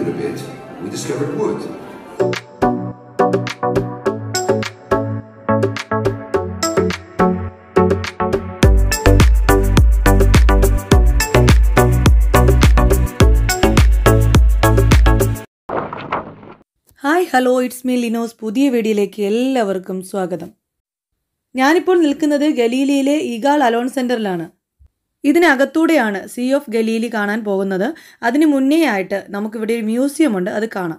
it a bit, we discovered wood. Hi hello it's me Linos പുതിയ വീഡിയോയിലേക്ക് എല്ലാവർക്കും സ്വാഗതം ഞാനിപ്പോൾ നിൽക്കുന്നത് ഗലീലിയിലെ ഇഗാൾ അലോൺ സെൻറ്ററിലാണ് ഇതിനകത്തൂടെയാണ് സീ ഓഫ് ഗലീലി കാണാൻ പോകുന്നത് അതിന് മുന്നേ ആയിട്ട് നമുക്കിവിടെ ഒരു മ്യൂസിയം ഉണ്ട് അത് കാണാം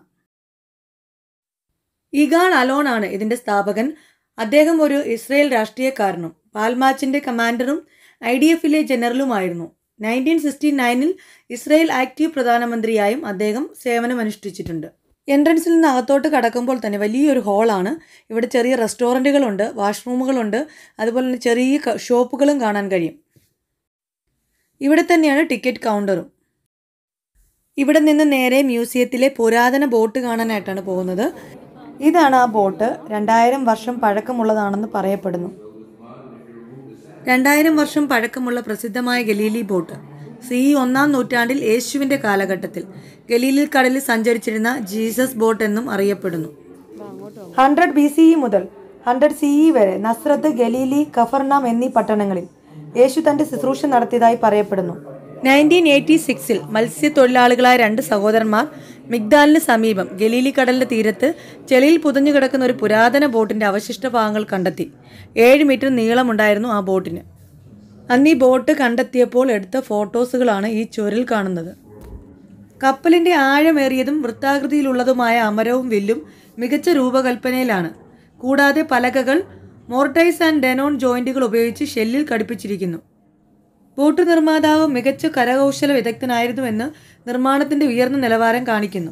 ഇഗാൾ അലോൺ ആണ് ഇതിൻ്റെ സ്ഥാപകൻ അദ്ദേഹം ഒരു ഇസ്രയേൽ രാഷ്ട്രീയക്കാരനും പാൽമാച്ചിൻ്റെ കമാൻഡറും ഐ ഡി എഫിലെ ജനറലുമായിരുന്നു നയൻറ്റീൻ സിക്സ്റ്റി നയനിൽ ഇസ്രയേൽ ആക്റ്റീവ് പ്രധാനമന്ത്രിയായും അദ്ദേഹം സേവനമനുഷ്ഠിച്ചിട്ടുണ്ട് എൻട്രൻസിൽ നിന്ന് അകത്തോട്ട് കടക്കുമ്പോൾ തന്നെ വലിയൊരു ഹാളാണ് ഇവിടെ ചെറിയ റെസ്റ്റോറൻറ്റുകളുണ്ട് വാഷ്റൂമുകളുണ്ട് അതുപോലെ തന്നെ ചെറിയ ക- ഷോപ്പുകളും കാണാൻ കഴിയും ഇവിടെ തന്നെയാണ് ടിക്കറ്റ് കൗണ്ടറും ഇവിടെ നിന്ന് നേരെ മ്യൂസിയത്തിലെ പുരാതന ബോട്ട് കാണാനായിട്ടാണ് പോകുന്നത് ഇതാണ് ആ ബോട്ട് രണ്ടായിരം വർഷം പഴക്കമുള്ളതാണെന്ന് പറയപ്പെടുന്നു രണ്ടായിരം വർഷം പഴക്കമുള്ള പ്രസിദ്ധമായ ഗലീലി ബോട്ട് സി ഒന്നാം നൂറ്റാണ്ടിൽ യേശുവിൻ്റെ കാലഘട്ടത്തിൽ ഗലീലി കടലിൽ സഞ്ചരിച്ചിരുന്ന ജീസസ് ബോട്ട് എന്നും അറിയപ്പെടുന്നു ഹൺഡ്രഡ് ബി സി ഇ മുതൽ ഹൺഡ്രഡ് സി ഇ വരെ നസ്രത്ത് ഗലീലി കഫർനാം എന്നീ പട്ടണങ്ങളിൽ യേശു തന്റെ ശുശ്രൂഷ നടത്തിയതായി പറയപ്പെടുന്നു നയൻറ്റീൻ എയ്റ്റി സിക്സിൽ മത്സ്യത്തൊഴിലാളികളായ രണ്ട് സഹോദരന്മാർ മിഗ്ദാലിന് സമീപം ഗലീലി കടലിന്റെ തീരത്ത് ചെളിയിൽ പുതഞ്ഞു കിടക്കുന്ന ഒരു പുരാതന ബോട്ടിന്റെ അവശിഷ്ട ഭാഗങ്ങൾ കണ്ടെത്തി ഏഴ് മീറ്റർ നീളമുണ്ടായിരുന്നു ആ ബോട്ടിന് അന്ന് ഈ ബോട്ട് കണ്ടെത്തിയപ്പോൾ എടുത്ത ഫോട്ടോസുകളാണ് ഈ ചുവരിൽ കാണുന്നത് കപ്പലിന്റെ ആഴമേറിയതും വൃത്താകൃതിയിലുള്ളതുമായ അമരവും വില്ലും മികച്ച രൂപകൽപ്പനയിലാണ് കൂടാതെ പലകകൾ മോർട്ടൈസ് ആൻഡ് ഡെനോൺ ജോയിന്റുകൾ ഉപയോഗിച്ച് ഷെല്ലിൽ ഘടിപ്പിച്ചിരിക്കുന്നു ബോട്ട് നിർമ്മാതാവ് മികച്ച കരകൗശല വിദഗ്ധനായിരുന്നുവെന്ന് നിർമ്മാണത്തിന്റെ ഉയർന്ന നിലവാരം കാണിക്കുന്നു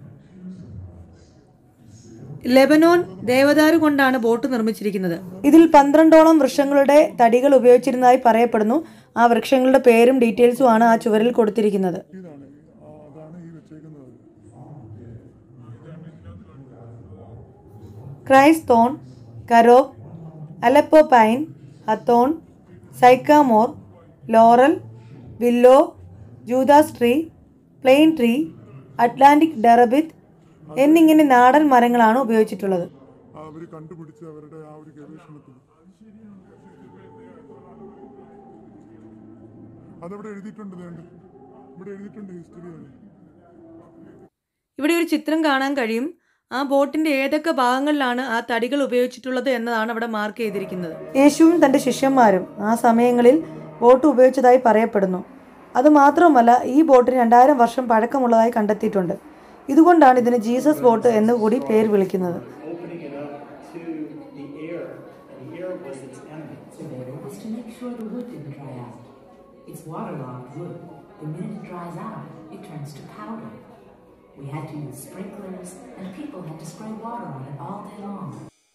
ലെബനോൻ ദേവദാരു കൊണ്ടാണ് ബോട്ട് നിർമ്മിച്ചിരിക്കുന്നത് ഇതിൽ പന്ത്രണ്ടോളം വൃക്ഷങ്ങളുടെ തടികൾ ഉപയോഗിച്ചിരുന്നതായി പറയപ്പെടുന്നു ആ വൃക്ഷങ്ങളുടെ പേരും ഡീറ്റെയിൽസും ആണ് ആ ചുവരിൽ കൊടുത്തിരിക്കുന്നത് christthorn carob Aleppo pine hawthorn sycamore laurel willow Judas tree plane tree Atlantic terebinth എന്നിങ്ങനെ നാടൻ മരങ്ങളാണ് ഉപയോഗിച്ചിട്ടുള്ളത് അവർ കണ്ടുപിടിച്ച് അവരുടെ ആ ഒരു ഗവേഷണത്തിൽ അതവിടെ എഴുതിയിട്ടുണ്ട് വേണ്ട ഇവിടെ എഴുതിയിട്ടുണ്ട് ഹിസ്റ്ററി ഇവിടെ ഒരു ചിത്രം കാണാൻ കഴിയും ആ ബോട്ടിന്റെ ഏതൊക്കെ ഭാഗങ്ങളിലാണ് ആ തടികൾ ഉപയോഗിച്ചിട്ടുള്ളത് എന്നതാണ് അവിടെ മാർക്ക് ചെയ്തിരിക്കുന്നത് യേശുവും തന്റെ ശിഷ്യന്മാരും ആ സമയങ്ങളിൽ ബോട്ട് ഉപയോഗിച്ചതായി പറയപ്പെടുന്നു അതുമാത്രമല്ല ഈ ബോട്ടിന് രണ്ടായിരം വർഷം പഴക്കമുള്ളതായി കണ്ടെത്തിയിട്ടുണ്ട് ഇതുകൊണ്ടാണ് ഇതിന് ജീസസ് ബോട്ട് എന്ന് കൂടി പേര് വിളിക്കുന്നത് opening it up to the air, and the air was its enemy. So they was to make sure the wood didn't dry out. It's waterlogged wood. The minute it dries out, it turns to powder. We had to use sprinklers, and people had to spray water on it all day long.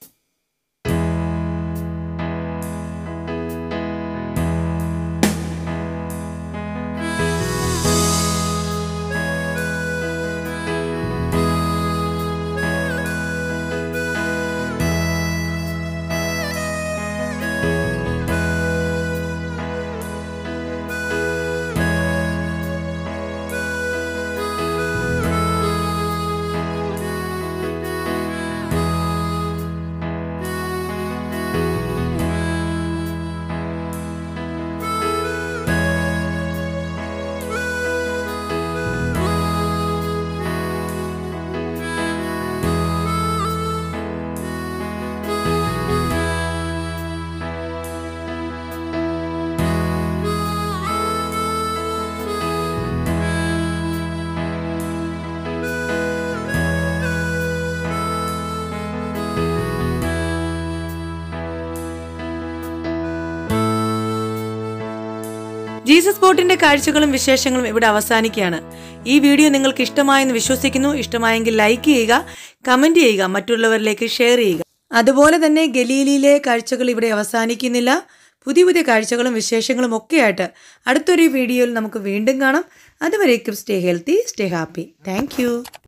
Jesus ബോട്ടിന്റെ കാഴ്ചകളും വിശേഷങ്ങളും ഇവിടെ അവസാനിക്കുകയാണ് ഈ video നിങ്ങൾക്ക് ഇഷ്ടമായെന്ന് വിശ്വസിക്കുന്നു ഇഷ്ടമായെങ്കിൽ ലൈക്ക് ചെയ്യുക കമന്റ് ചെയ്യുക മറ്റുള്ളവരിലേക്ക് ഷെയർ ചെയ്യുക അതുപോലെ തന്നെ ഗലീലിയിലെ കാഴ്ചകൾ ഇവിടെ അവസാനിക്കുന്നില്ല പുതിയ പുതിയ കാഴ്ചകളും വിശേഷങ്ങളും ഒക്കെയായിട്ട് അടുത്തൊരു വീഡിയോയിൽ നമുക്ക് വീണ്ടും കാണാം അതുവരേക്കും stay healthy stay happy thank